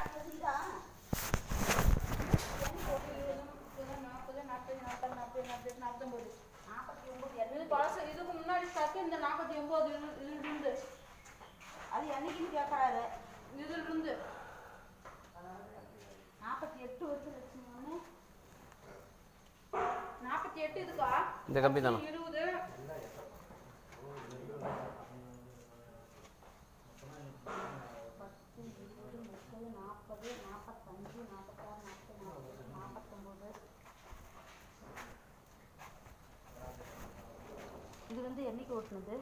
நாற்பது நாற்பது நாற்பது நாற்பது நாற்பது நாற்பத்தொம்பது நாற்பத்தி ஒம்பது இது பழசு இதுக்கு முன்னாடி ஸ்டாக்கு இந்த நாற்பத்தி ஒம்பது இதுல இருந்து அது என்னைக்குன்னு கேட்குறாரு இதுல இருந்து நாற்பத்தி எட்டு வருஷம் லட்சுமி ஒன்று நாற்பத்தி எட்டு இதுக்கா இந்த கம்பி தானே இருபது பத்து இருபது முப்பது நாற்பது நாற்பத்தஞ்சு நாற்பத்தாறு நாற்பது நாற்பது நாற்பத்தொம்போது இது வந்து என்னைக்கு ஓட்டுனது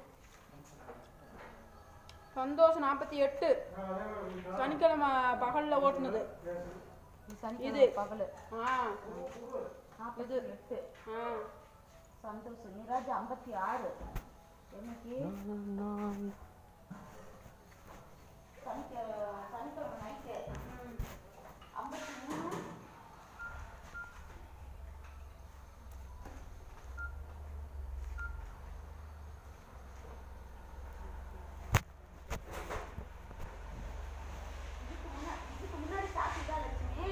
சந்தோஷம் நாற்பத்தி எட்டு சனிக்கிழமை பகல்ல ஓட்டுனது இது சனிக்கிழமை இது. பகல் ஆ நாற்பது எட்டு ஆ சந்தோஷம் நிராஜ் ஐம்பத்தி ஆறு என்னைக்கு சனிக்கிழமை சனிக்கிழமை நைட்டு ஐம்பத்தி மூணு இதுக்கு முன்னா- இதுக்கு முன்னாடி சாப்பிட்டு தான் லட்சுமி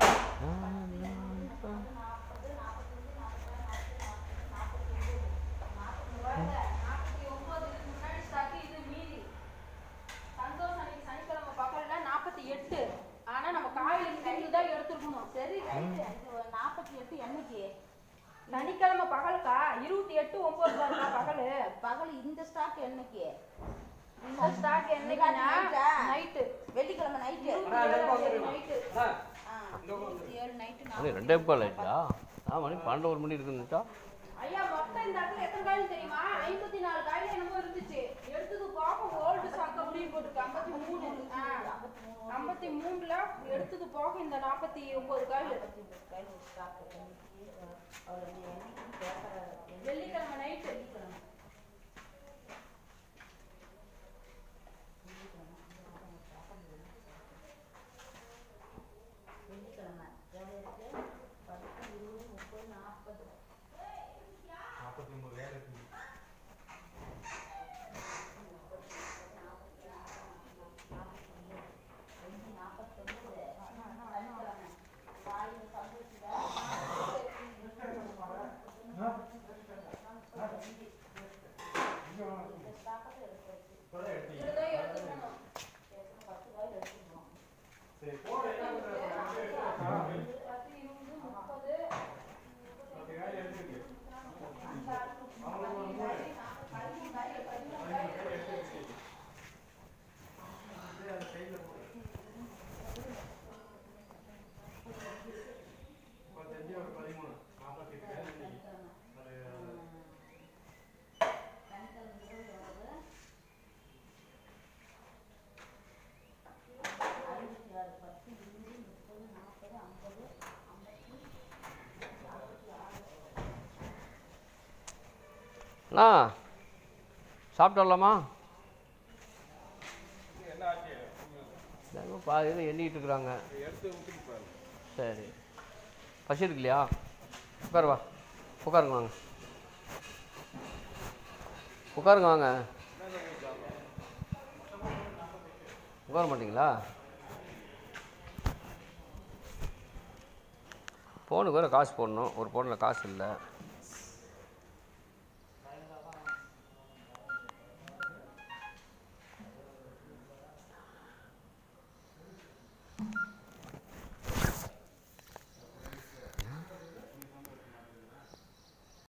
நாற்பது நாற்பத்தஞ்சு நாற்பத்தாறு நாற்பது நாற்பத்தொம்பது நாற்பத்தி ஒன்பது இதுக்கு முன்னாடி ஸ்டாக்கு இது மீதி சந்தோஷம் அன்னைக்கு சனிக்கிழமை பகல்ல நாற்பத்தி எட்டு ஆனா நம்ம காயிலுக்கு செஞ்சு தான் எடுத்துருக்கணும் சரி ரைட்டு இது நாற்பத்தி எட்டு என்னைக்கு சனிக்கிழமை பகலுக்கா இருபத்தி எட்டு ஒன்பது இருக்கா பகலு பகல் இந்த ஸ்டாக் என்னைக்கு இந்த ஸ்டாக் என்னைக்குன்னா நைட்டா? நைட்டு வெள்ளிக்கிழமை நைட்டு நைட்டு இருபத்தி ஏழு நைட்டு மணி ரெண்டே முக்கால் ஆயிடுச்சா ஆ மணி பன்னெண்டு ஒரு மணி இருக்குன்னுச்சா ஐயா மொத்தம் இந்த இடத்துல எத்தனை காயில் தெரியுமா ஐம்பத்தி நாலு காயில் என்னமோ இருந்துச்சு எடுத்தது போக ஓல்டு ஸ்டாக் அப்படின்னு போட்டுருக்கு ஐம்பத்தி மூணு ஆ, ஐம்பத்தி மூணுல எடுத்தது போக இந்த நாற்பத்தி ஒன்பது காயில் கையில் ஒரு ஸ்டாக் என்னைக்கு அவர் வந்து என்னைக்குன்னு கேட்குறாரு வெள்ளிக்கிழமை நைட்டு வெள்ளிக்கிழமை எவ்வளோ இருக்கு பத்து இருபது முப்பது நாற்பது நாற்பத்தி ஒன்பது வேலை இருக்குது அஞ்சு நாற்பத்தொம்பது சனிக்கிழமை காலையில் சந்தோஷம் இந்த ஸ்டாக்கத்தை எடுத்து இப்போதான் எடுத்தீங்க இதுதான் எடுத்துக்கணும் பத்து காயில் எடுத்துக்கணும் சரி போட என்ன பண்ணுறது பத்து இருபது முப்பது பத்து காய் எடுத்துருக்கு முப்பத்தஞ்சு ஒரு பதிமூணு நாற்பத்தி எட்டு காய் இன்னைக்கு. அது சனிக்கிழமை இரவு எவ்வளவு ஐம்பத்தி ஆறு பத்து இருபது முப்பது நாற்பது ஐம்பது ஐம்பத்தி அறுபத்தி ஆறு அண்ணா சாப்பிட்டு வரலாமா என்ன ஆச்சு இதாங்க பாதி இது எண்ணிட்டு இருக்கிறாங்க எடுத்து ஊற்றிட்டு பாருங்க சரி பசி இருக்குல்லையா உட்காரு வா உட்காருங்க வாங்க உட்காருங்க வாங்க உட்கார மாட்டீங்களா ஃபோனுக்கு வேறு காசு போடணும் ஒரு ஃபோனில் காசு இல்லை